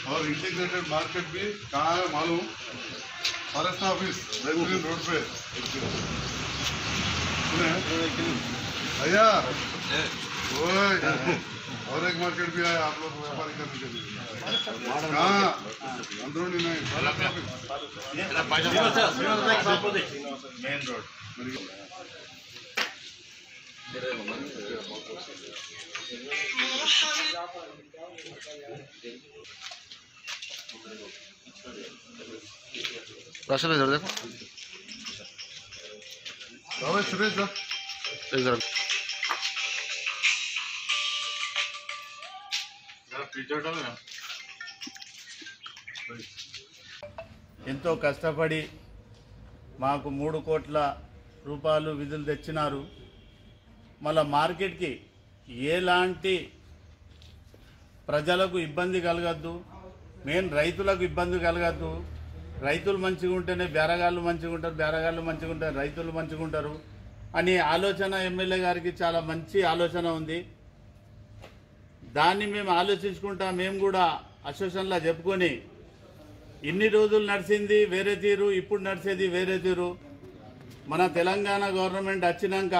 और integrated market भी कहाँ है मालूम फॉरेस्ट ऑफिस बेहतरीन रोड पे सुने भैया ओए और एक मार्केट भी है आप लोग व्यापारी करने के लिए कहाँ अंदरूनी नहीं forest office main road ration इधर देखो बाबा सुरेश जा इधर पीछे डाल ना ఎంతో కష్టపడి మాకు మూడు కోట్ల రూపాయలు విధులు తెచ్చినారు మళ్ళా మార్కెట్కి ఎలాంటి ప్రజలకు ఇబ్బంది కలగద్దు మెయిన్ రైతులకు ఇబ్బంది కలగద్దు రైతులు మంచిగా ఉంటేనే బేరగాళ్ళు మంచిగా ఉంటారు బేరగాళ్ళు మంచిగా ఉంటారు రైతులు మంచిగా ఉంటారు అని ఆలోచన ఎమ్మెల్యే గారికి చాలా మంచి ఆలోచన ఉంది దాన్ని మేము ఆలోచించుకుంటా మేము కూడా అసోసియేషన్లో చెప్పుకొని ఇన్ని రోజులు నడిచింది వేరే తీరు ఇప్పుడు నడిచేది వేరే తీరు మన తెలంగాణ గవర్నమెంట్ వచ్చినాక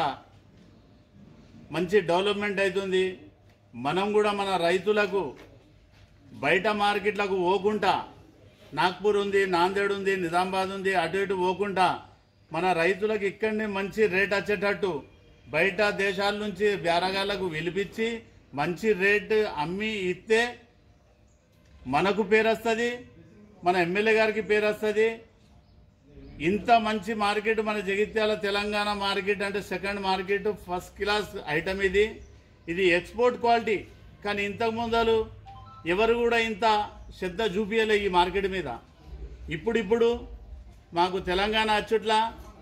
మంచి డెవలప్మెంట్ అవుతుంది మనం కూడా మన రైతులకు బయట మార్కెట్లకు పోకుండా నాగ్పూర్ ఉంది నాందేడ్ ఉంది నిజామాబాద్ ఉంది అటు ఇటు పోకుండా మన రైతులకు ఇక్కడనే మంచి రేట్ వచ్చేటట్టు బయట దేశాల నుంచి బేరగాళ్లకు పిలిపించి మంచి రేట్ అమ్మి ఇస్తే మనకు పేరు వస్తుంది మన ఎమ్మెల్యే గారికి పేరు వస్తుంది ఇంత మంచి మార్కెట్ మన జగిత్యాల తెలంగాణ మార్కెట్ అంటే second market first class item ఇది ఇది ఎక్స్పోర్ట్ క్వాలిటీ కానీ ఇంతకు ముందలు ఎవరు కూడా ఇంత శ్రద్ధ చూపించలే ఈ మార్కెట్ మీద ఇప్పుడిప్పుడు మాకు తెలంగాణ అచ్చుట్లా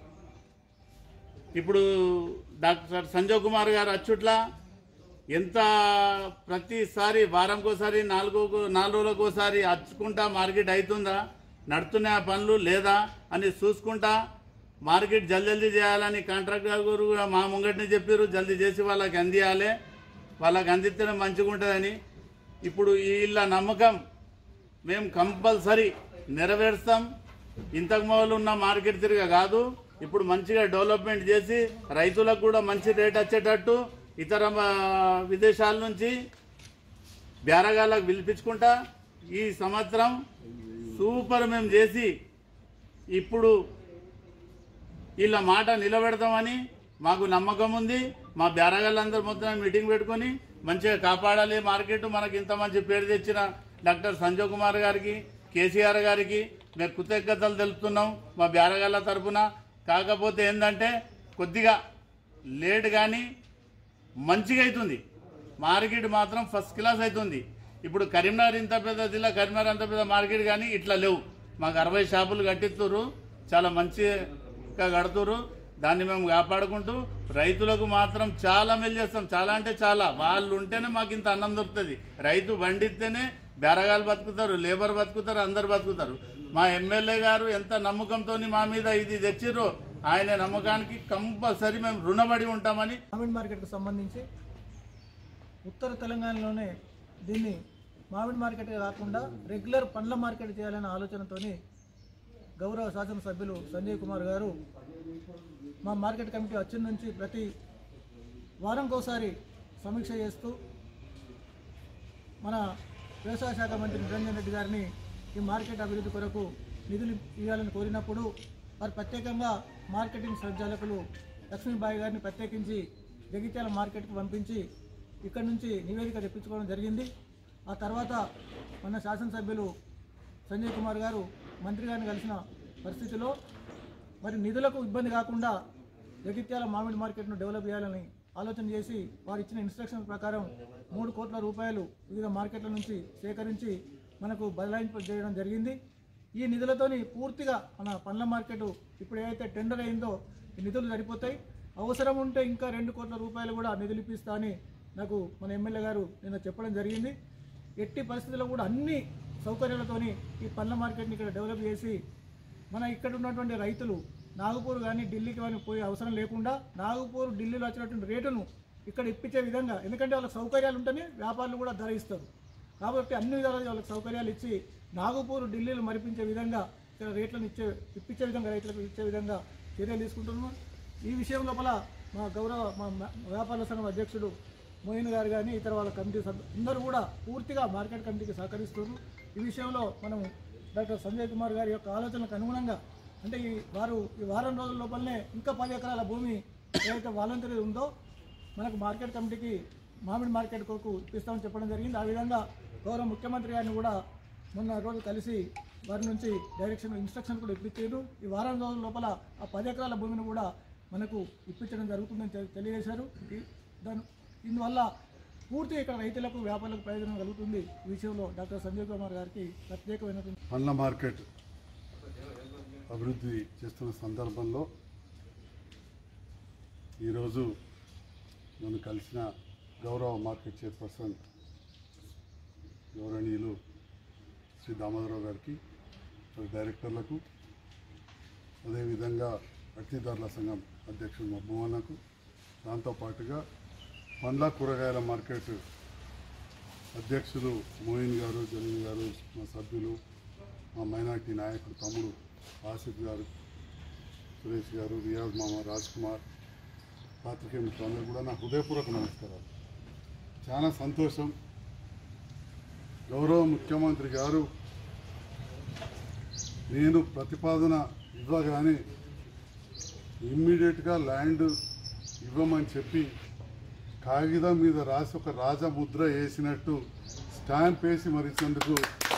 ఇప్పుడు డాక్టర్ సంజయ్ కుమార్ గారు అచ్చుట్లా ఎంత ప్రతిసారి వారంకోసారి నాలుగో నాలుగు రోజులకోసారి అచ్చుకుంటా మార్కెట్ అవుతుందా నడుతున్నాయి ఆ పనులు లేదా అని చూసుకుంటా మార్కెట్ జల్దీ జల్దీ చేయాలని కాంట్రాక్టర్ గారు కూడా మా ముంగటిని చెప్పారు జల్దీ చేసి వాళ్ళకి అందియాలి వాళ్ళకి అందిస్తేనే మంచిగా ఉంటుందని ఇప్పుడు వీళ్ళ నమ్మకం మేము కంపల్సరీ నెరవేరుస్తాం ఇంతకు మొదలు ఉన్న మార్కెట్ తిరిగా కాదు ఇప్పుడు మంచిగా డెవలప్మెంట్ చేసి రైతులకు కూడా మంచి రేట్ వచ్చేటట్టు ఇతర ఆ, విదేశాల నుంచి బేరగాళ్ళకు పిలిపించుకుంటా ఈ సంవత్సరం సూపర్ మేము చేసి ఇప్పుడు వీళ్ళ మాట నిలబెడతామని మాకు నమ్మకం ఉంది మా బేరగాళ్ళందరూ మొత్తం మీటింగ్ పెట్టుకొని మంచిగా కాపాడాలి మార్కెట్ మనకి ఇంత మంచి పేరు తెచ్చిన డాక్టర్ సంజయ్ కుమార్ గారికి కేసీఆర్ గారికి మేము కృతజ్ఞతలు తెలుపుతున్నాం మా బేరగాళ్ళ తరపున కాకపోతే ఏంటంటే కొద్దిగా లేట్ కానీ మంచిగా అవుతుంది మార్కెట్ మాత్రం ఫస్ట్ క్లాస్ అవుతుంది ఇప్పుడు కరీంనగర్ ఇంత పెద్ద జిల్లా కరీంనగర్ అంత పెద్ద మార్కెట్ కానీ ఇట్లా లేవు మాకు అరవై షాపులు కట్టిస్తున్నారు చాలా మంచిగా కడుతురు దాన్ని మేము కాపాడుకుంటూ రైతులకు మాత్రం చాలా మేలు చేస్తాం చాలా అంటే చాలా వాళ్ళు ఉంటేనే మాకు ఇంత అన్నం దొరుకుతుంది రైతు బండిస్తేనే బేరగాలు బతుకుతారు లేబర్ బతుకుతారు అందరు బతుకుతారు మా ఎమ్మెల్యే గారు ఎంత నమ్మకంతో మా మీద ఇది తెచ్చిర్రో ఆయన నమ్మకానికి కంపల్సరీ మేము రుణపడి ఉంటామని మామిడి మార్కెట్కు సంబంధించి ఉత్తర తెలంగాణలోనే దీన్ని మామిడి మార్కెట్ కాకుండా రెగ్యులర్ పండ్ల మార్కెట్ చేయాలనే ఆలోచనతోని గౌరవ శాసనసభ్యులు సంజయ్ కుమార్ గారు మా మార్కెట్ కమిటీ వచ్చిన నుంచి ప్రతి వారంకోసారి సమీక్ష చేస్తూ మన వ్యవసాయ శాఖ మంత్రి నిరంజన్ రెడ్డి గారిని ఈ మార్కెట్ అభివృద్ధి కొరకు నిధులు ఇవ్వాలని కోరినప్పుడు వారు ప్రత్యేకంగా మార్కెటింగ్ సంచాలకులు లక్ష్మీబాయి గారిని ప్రత్యేకించి జగిత్యాల మార్కెట్కి పంపించి ఇక్కడి నుంచి నివేదిక తెప్పించుకోవడం జరిగింది ఆ తర్వాత మన శాసనసభ్యులు సంజయ్ కుమార్ గారు మంత్రి గారిని కలిసిన పరిస్థితిలో మరి నిధులకు ఇబ్బంది కాకుండా జగిత్యాల మామిడి మార్కెట్ను డెవలప్ చేయాలని ఆలోచన చేసి వారు ఇచ్చిన ఇన్స్ట్రక్షన్ ప్రకారం మూడు కోట్ల రూపాయలు వివిధ మార్కెట్ల నుంచి సేకరించి మనకు బదలాయింపు చేయడం జరిగింది ఈ నిధులతోని పూర్తిగా మన పండ్ల మార్కెట్ ఇప్పుడు ఏదైతే టెండర్ అయిందో ఈ నిధులు సరిపోతాయి అవసరం ఉంటే ఇంకా రెండు కోట్ల రూపాయలు కూడా నిధులు ఇప్పిస్తా అని నాకు మన ఎమ్మెల్యే గారు నిన్న చెప్పడం జరిగింది ఎట్టి పరిస్థితుల్లో కూడా అన్ని సౌకర్యాలతోని ఈ పండ్ల మార్కెట్ని ఇక్కడ డెవలప్ చేసి మన ఇక్కడ ఉన్నటువంటి రైతులు నాగపూర్ కానీ ఢిల్లీకి కానీ పోయే అవసరం లేకుండా నాగపూర్ ఢిల్లీలో వచ్చినటువంటి రేటును ఇక్కడ ఇప్పించే విధంగా ఎందుకంటే వాళ్ళకి సౌకర్యాలు ఉంటేనే వ్యాపారులు కూడా ధర ఇస్తారు కాబట్టి అన్ని విధాలుగా వాళ్ళకి సౌకర్యాలు ఇచ్చి నాగపూర్ ఢిల్లీలో మరిపించే విధంగా ఇక్కడ రేట్లను ఇచ్చే ఇప్పించే విధంగా రైతులకు ఇచ్చే విధంగా చర్యలు తీసుకుంటున్నాం ఈ విషయం లోపల మా గౌరవ మా మ- వ్యాపార సంఘం అధ్యక్షుడు మోయిన్ గారు కానీ ఇతర వాళ్ళ కమిటీ సభ్యులు అందరూ కూడా పూర్తిగా మార్కెట్ కమిటీకి సహకరిస్తున్నారు ఈ విషయంలో మనం డాక్టర్ సంజయ్ కుమార్ గారి యొక్క ఆలోచనలకు అనుగుణంగా అంటే ఈ వారు ఈ వారం రోజుల లోపలనే ఇంకా పది ఎకరాల భూమి ఏదైతే వాలంటీర్ ఉందో మనకు మార్కెట్ కమిటీకి మామిడి మార్కెట్ కొరకు ఇప్పిస్తామని చెప్పడం జరిగింది ఆ విధంగా గౌరవ ముఖ్యమంత్రి గారిని కూడా మొన్న రోజు కలిసి వారి నుంచి డైరెక్షన్ ఇన్స్ట్రక్షన్ కూడా ఇప్పించారు ఈ వారం రోజుల లోపల ఆ పది ఎకరాల భూమిని కూడా మనకు ఇప్పించడం జరుగుతుందని తె- తెలియజేశారు ఈ- దాని ఇందువల్ల పూర్తి ఇక్కడ రైతులకు వ్యాపారులకు ప్రయోజనం కలుగుతుంది ఈ విషయంలో డాక్టర్ సంజయ్ కుమార్ గారికి ప్రత్యేకమైనటువంటి పండ్ల మార్కెట్ అభివృద్ధి చేస్తున్న సందర్భంలో ఈరోజు నన్ను కలిసిన గౌరవ మార్కెట్ చైర్పర్సన్ గౌరవనీయులు శ్రీ దామోదరరావు గారికి మరి డైరెక్టర్లకు అదేవిధంగా అతిథిదారుల సంఘం అధ్యక్షుడు మా భువనకు దాంతోపాటుగా పండ్ల కూరగాయల మార్కెట్ అధ్యక్షులు మోయిన్ గారు జలీల్ గారు మా సభ్యులు మా మైనార్టీ నాయకుడు తమ్ముడు ఆసిఫ్ గారు సురేష్ గారు రియాజ్ మామ రాజ్ కుమార్ పాత్రికేయ మిత్రులందరూ కూడా నా హృదయపూర్వక నమస్కారాలు చాలా సంతోషం గౌరవ ముఖ్యమంత్రి గారు నేను ప్రతిపాదన ఇవ్వగానే ఇమ్మీడియట్గా ల్యాండ్ ఇవ్వమని చెప్పి కాగితం మీద రాసి ఒక రాజముద్ర వేసినట్టు స్టాంప్ వేసి మరిచేందుకు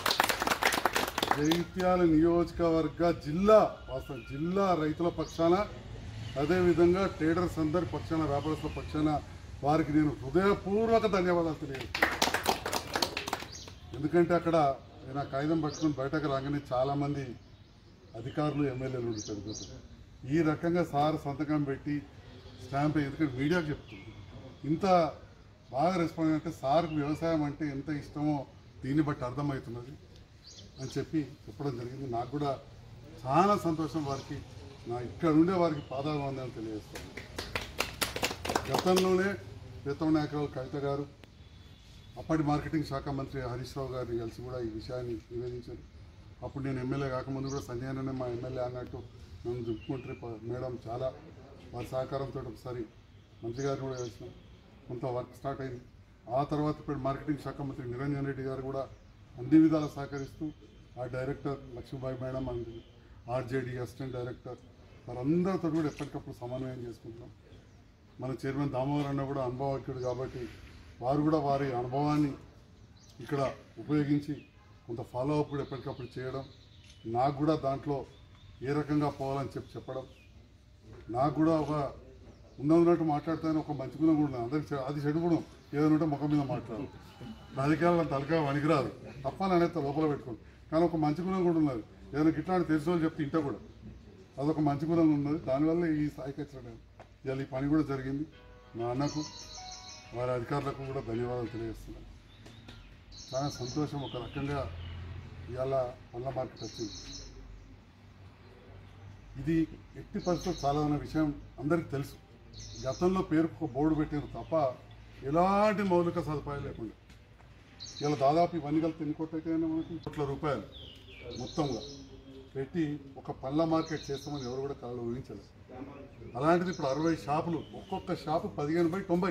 జైత్యాల నియోజకవర్గ జిల్లా వాస్తవం జిల్లా రైతుల పక్షాన అదేవిధంగా ట్రేడర్స్ అందరి పక్షాన వ్యాపారస్తుల పక్షాన వారికి నేను హృదయపూర్వక ధన్యవాదాలు తెలియజేస్తున్నాను ఎందుకంటే అక్కడ నేను ఆ కాగితం పట్టుకుని బయటకు రాగానే చాలామంది అధికారులు ఎమ్మెల్యేలు ఉంటారు కదా. ఈ రకంగా సార్ సంతకం పెట్టి స్టాంప్ ఎందుకంటే మీడియాకు చెప్తుంది ఇంత బాగా రెస్పాండ్ అంటే సార్కు వ్యవసాయం అంటే ఎంత ఇష్టమో దీన్ని బట్టి అర్థమవుతున్నది అని చెప్పి చెప్పడం జరిగింది నాకు కూడా చాలా సంతోషం వారికి నా ఇక్కడ ఉండే వారికి పాదాభివందనాలు తెలియజేస్తాను గతంలోనే ప్రీతం నాయకురావు కవిత గారు అప్పటి మార్కెటింగ్ శాఖ మంత్రి హరీష్ రావు గారిని కలిసి కూడా ఈ విషయాన్ని నివేదించారు అప్పుడు నేను ఎమ్మెల్యే కాకముందు కూడా సంజయ్ అన్ననే మా ఎమ్మెల్యే అన్నట్టు నన్ను ముఖ్యమంత్రి ప- మేడం చాలా వారి సహకారంతో ఒకసారి మంత్రి గారిని కూడా కలిసినాం కొంత వర్క్ స్టార్ట్ అయింది ఆ తర్వాత ఇప్పుడు మార్కెటింగ్ శాఖ మంత్రి నిరంజన్ రెడ్డి గారు కూడా అన్ని విధాలా సహకరిస్తూ ఆ director Lakshmibai madam and RJD assistant director వారందరితో కూడా ఎప్పటికప్పుడు సమన్వయం చేసుకుంటున్నాం మన చైర్మన్ దామోదర్ అన్న కూడా అనుభవజ్ఞుడు కాబట్టి వారు కూడా వారి అనుభవాన్ని ఇక్కడ ఉపయోగించి కొంత ఫాలో అప్ కూడా ఎప్పటికప్పుడు చేయడం నాకు కూడా దాంట్లో ఏ రకంగా పోవాలని చెప్పి చెప్పడం నాకు కూడా ఒక ఉన్నట్టు మాట్లాడుతాను ఒక మంచి గుణం కూడా ఉన్నది అందరికి చె- అది చెడు గుణం ఏదైనా ఉంటే ముఖం మీద మాట్లాడు రాజకీయాల్లో తలకాయ వణికిరాదు తప్పని అనేది లోపల పెట్టుకోండి కానీ ఒక మంచి గుణం కూడా ఉన్నది ఏదైనా గిట్లాంటి తెలిసిన వాళ్ళు చెప్తే ఇంట కూడా అదొక మంచి గుణం ఉన్నది దానివల్ల ఈ స్థాయికి వచ్చాడు ఇవాళ ఈ పని కూడా జరిగింది మా అన్నకు వారి అధికారులకు కూడా ధన్యవాదాలు తెలియజేస్తున్నాను చాలా సంతోషం ఒక రకంగా ఇవాళ పళ్ళ మార్కెట్ వచ్చింది ఇది ఎట్టి పరిస్థితులు చాలా అన్న విషయం అందరికీ తెలుసు గతంలో పేరుకు ఒక బోర్డు పెట్టారు తప్ప ఎలాంటి మౌలిక సదుపాయాలు లేకుండా ఇలా దాదాపు ఇవన్నీ కలిపి ఎన్ని కోట్లు అయితే మనకి కోట్ల రూపాయలు మొత్తంగా పెట్టి ఒక పళ్ళ మార్కెట్ చేస్తామని ఎవరు కూడా కళలో ఊహించలేదు అలాంటిది ఇప్పుడు అరవై షాపులు ఒక్కొక్క షాపు పదిహేను బై తొంభై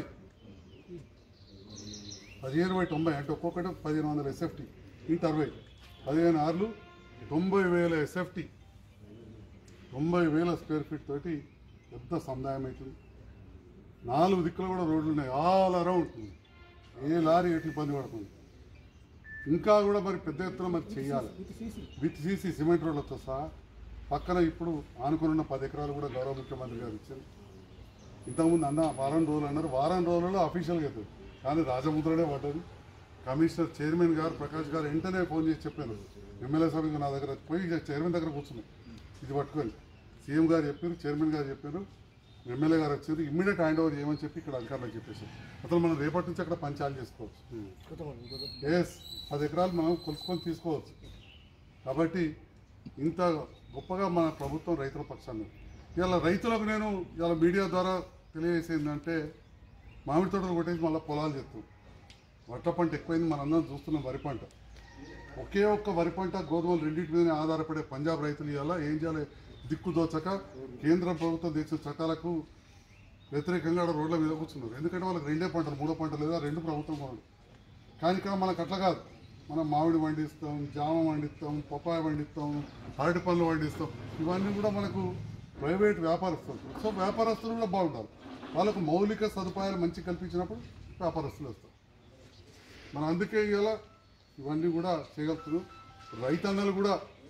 పదిహేను బై తొంభై అంటే ఒక్కొక్కటి పదిహేను వందల ఎస్ఎఫ్టీ ఇంటి అరవై పదిహేను ఆర్లు తొంభై వేల ఎస్ఎఫ్టీ తొంభై వేల స్క్వేర్ ఫీట్ తోటి పెద్ద సముదాయం అవుతుంది నాలుగు దిక్కులు కూడా రోడ్లు ఉన్నాయి ఆల్ అరౌండ్ ఏ లారీ ఎట్లు ఇబ్బంది పడుతుంది ఇంకా కూడా మరి పెద్ద ఎత్తున మరి చేయాలి విత్ సీసీ సిమెంట్ రోడ్లతో సహా పక్కన ఇప్పుడు ఆనుకుని ఉన్న పది ఎకరాలు కూడా గౌరవ ముఖ్యమంత్రి గారు ఇచ్చారు ఇంతకుముందు అన్న వారం రోజులు అన్నారు వారం రోజులలో అఫీషియల్గా అవుతుంది కానీ రాజముద్రనే పడ్డది కమిషనర్ చైర్మన్ గారు ప్రకాష్ గారు వెంటనే ఫోన్ చేసి చెప్పాను ఎమ్మెల్యే సభ్యులు నా దగ్గర పోయి చైర్మన్ దగ్గర కూర్చున్నాయి ఇది పట్టుకొని సీఎం గారు చెప్పారు చైర్మన్ గారు చెప్పారు ఎమ్మెల్యే గారు వచ్చారు ఇమ్మీడియట్ హ్యాండ్ ఓవర్ చేయమని చెప్పి ఇక్కడ అధికారులకు చెప్పేసి అసలు మనం రేపటి నుంచి అక్కడ పంచాలు చేసుకోవచ్చు ఎస్ పది ఎకరాలు మనం కొలుసుకొని తీసుకోవచ్చు కాబట్టి ఇంత గొప్పగా మన ప్రభుత్వం రైతుల పక్షాన్ని ఉంది. ఇవాళ రైతులకు నేను ఇవాళ మీడియా ద్వారా తెలియజేసేందంటే మామిడి తోటలు కొట్టేసి మళ్ళీ పొలాలు చేస్తాం వడ్ల పంట ఎక్కువైంది మనందరం చూస్తున్నాం వరి పంట ఒకే ఒక్క వరి పంట గోధుమలు రెండింటి మీదనే ఆధారపడే పంజాబ్ రైతులు ఇవాళ ఏం చేయాలి దిక్కు దోచక కేంద్ర ప్రభుత్వం తెచ్చిన చట్టాలకు వ్యతిరేకంగా ఆడ రోడ్ల మీద కూర్చున్నారు ఎందుకంటే వాళ్ళకి రెండే పంటలు మూడో పంటలు లేదా రెండు ప్రభుత్వం కొనడు కానీ ఇక్కడ మనకు అట్లా కాదు మనం మామిడి పండిస్తాం జామ పండిస్తాం పప్పాయ పండిస్తాం అరటి పండ్లు పండిస్తాం ఇవన్నీ కూడా మనకు ప్రైవేట్ వ్యాపారస్తులు సో వ్యాపారస్తులు కూడా బాగుంటారు వాళ్ళకు మౌలిక సదుపాయాలు మంచి కల్పించినప్పుడు వ్యాపారస్తులు వస్తారు మనం అందుకే ఇవాళ ఇవన్నీ కూడా చేయగలుగుతున్నాం రైతన్నలు కూడా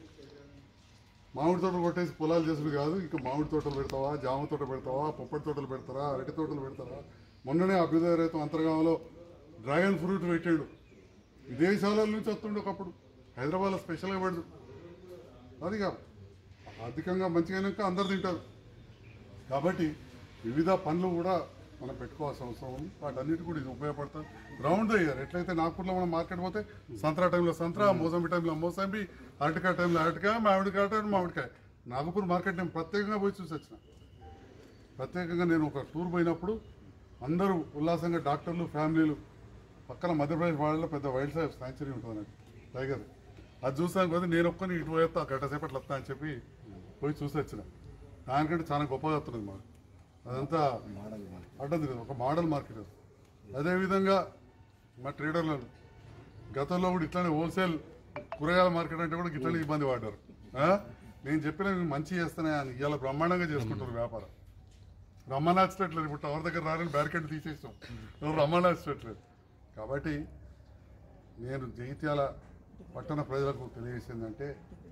మామిడి తోటలు కొట్టేసి పొలాలు చేసుడు కాదు ఇంకా మామిడి తోటలు పెడతావా జామ తోట పెడతావా పొప్పటి తోటలు పెడతారా అరటి తోటలు పెడతారా మొన్ననే అభ్యుదయ రైతు అంతర్గామంలో డ్రాగన్ ఫ్రూట్ పెట్టాడు విదేశాల నుంచి వస్తుండే ఒకప్పుడు హైదరాబాద్లో స్పెషల్గా పెడదు అది కాదు ఆర్థికంగా మంచిగా అయినాక అందరు తింటారు కాబట్టి వివిధ పనులు కూడా మనం పెట్టుకోవాల్సిన అవసరం ఉంది వాటన్నిటి కూడా ఇది ఉపయోగపడుతుంది రౌండ్ ఇయర్ ఎట్లయితే నాగ్పూర్లో మనం మార్కెట్ పోతే సంత్రా టైంలో సంత్రా మోసంబి టైంలో మోసంబి అరటికాయ టైంలో అరటికాయ మామిడికాయ టైంలో మామిడికాయ నాగపూర్ మార్కెట్ నేను ప్రత్యేకంగా పోయి చూసి వచ్చిన ప్రత్యేకంగా నేను ఒక టూర్ పోయినప్పుడు అందరూ ఉల్లాసంగా డాక్టర్లు ఫ్యామిలీలు పక్కన మధ్యప్రదేశ్ వాళ్ళలో పెద్ద వైల్డ్ లైఫ్ సాంచురీ ఉంటుంది నాకు టైగర్ అది చూసాను కదా నేను ఒక్కని ఇటు పోయేస్తా గంట సేపట్లో వస్తా అని చెప్పి పోయి చూసి వచ్చిన దానికంటే చాలా గొప్పగా వస్తున్నది మాకు అదంతా అడ్డది ఒక మోడల్ మార్కెట్ అది. అదేవిధంగా మా ట్రేడర్లు గతంలో కూడా ఇట్లానే హోల్సేల్ కూరగాయల మార్కెట్ అంటే కూడా ఇట్లానే ఇబ్బంది పడ్డారు ఆ? నేను చెప్పిన నేను మంచి చేస్తానే అని ఇవాళ బ్రహ్మాండంగా చేసుకుంటారు వ్యాపారం రమ్మనాచట్లేదు ఇప్పుడు ఎవరి దగ్గర రాలని బ్యారికేడ్ తీసేస్తాం ఎవరు రమ్మనాచట్లేదు కాబట్టి నేను జగిత్యాల పట్టణ ప్రజలకు తెలియజేసిందంటే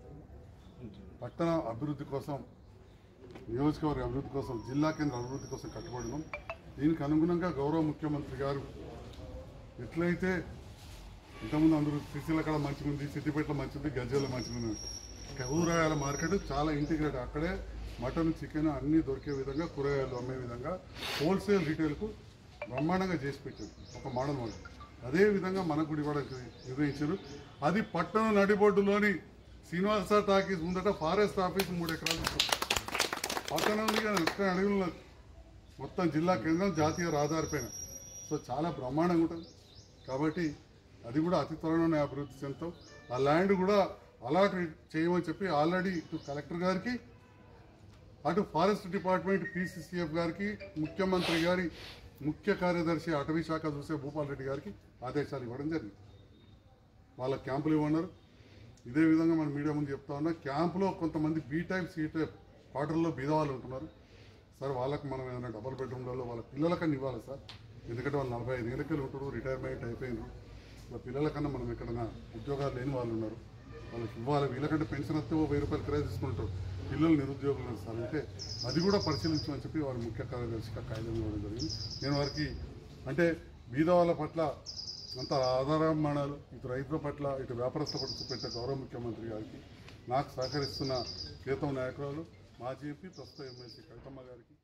పట్టణ అభివృద్ధి కోసం నియోజకవర్గ అభివృద్ధి కోసం జిల్లా కేంద్ర అభివృద్ధి కోసం కట్టుబడినాం దీనికి అనుగుణంగా గౌరవ ముఖ్యమంత్రి గారు ఎట్లయితే ఇంతకుముందు అందరూ సిరిసిల్ల కాడ మంచిగా ఉంది సిద్దిపేటలో మంచిగా ఉంది గజ్జల్లో మంచిగా ఉంది కూరగాయల మార్కెట్ చాలా ఇంటిగ్రేట్ అక్కడే మటన్ చికెన్ అన్నీ దొరికే విధంగా కూరగాయలు అమ్మే విధంగా హోల్సేల్ రీటైల్కు బ్రహ్మాండంగా చేసి పెట్టారు ఒక మోడల్ మోడల్ అదే విధంగా మనకు కూడా ఇవాళ నిర్వహించారు అది పట్టణ నడిబొడ్డులోని శ్రీనివాస టాకీస్ ముందట ఫారెస్ట్ ఆఫీస్ మూడు ఎకరాలు ఇస్తారు. పట్టణం ఉంది కానీ ఎక్కడ అడవుల్లో మొత్తం జిల్లా కేంద్రం జాతీయ రహదారి పైన సో చాలా బ్రహ్మాండంగా ఉంటుంది కాబట్టి అది కూడా అతి త్వరలోనే అభివృద్ధి చెందుతాం ఆ ల్యాండ్ కూడా అలాట్ చేయమని చెప్పి ఆల్రెడీ ఇటు కలెక్టర్ గారికి అటు ఫారెస్ట్ డిపార్ట్మెంట్ పీసీసీఎఫ్ గారికి ముఖ్యమంత్రి గారి ముఖ్య కార్యదర్శి అటవీ శాఖ చూసే భూపాల్ రెడ్డి గారికి ఆదేశాలు ఇవ్వడం జరిగింది వాళ్ళ క్యాంపులు ఇవ్వన్నారు ఇదే విధంగా మనం మీడియా ముందు చెప్తా ఉన్నా క్యాంపులో కొంతమంది బీ టైప్ సి టైప్ క్వార్టర్లో బీదవాళ్ళు ఉంటున్నారు సార్ వాళ్ళకి మనం ఏదైనా డబల్ బెడ్రూమ్లలో వాళ్ళ పిల్లలకన్నా ఇవ్వాలి సార్ ఎందుకంటే వాళ్ళు నలభై ఐదు ఏళ్ళకి ఉంటారు రిటైర్మెంట్ అయిపోయినారు వాళ్ళ పిల్లలకన్నా మనం ఎక్కడైనా ఉద్యోగాలు లేని వాళ్ళు ఉన్నారు వాళ్ళకి ఇవ్వాలి వీళ్ళకంటే పెన్షన్ వస్తే ఓ వెయ్యి రూపాయలు కిరాయి తీసుకుంటారు పిల్లలు నిరుద్యోగులు సార్ అంటే అది కూడా పరిశీలించమని చెప్పి వారి ముఖ్య కార్యదర్శిగా కాగితం ఇవ్వడం జరిగింది నేను వారికి అంటే బీద వాళ్ళ పట్ల అంత ఆధారమానాలు ఇటు రైతుల పట్ల ఇటు వ్యాపారస్తుల పట్ల చూపెట్టే గౌరవ ముఖ్యమంత్రి గారికి నాకు సహకరిస్తున్న ప్రీతం నాయకురాలు మాజీ ఎంపీ ప్రస్తుత ఎమ్మెల్సీ కవితమ్మ గారికి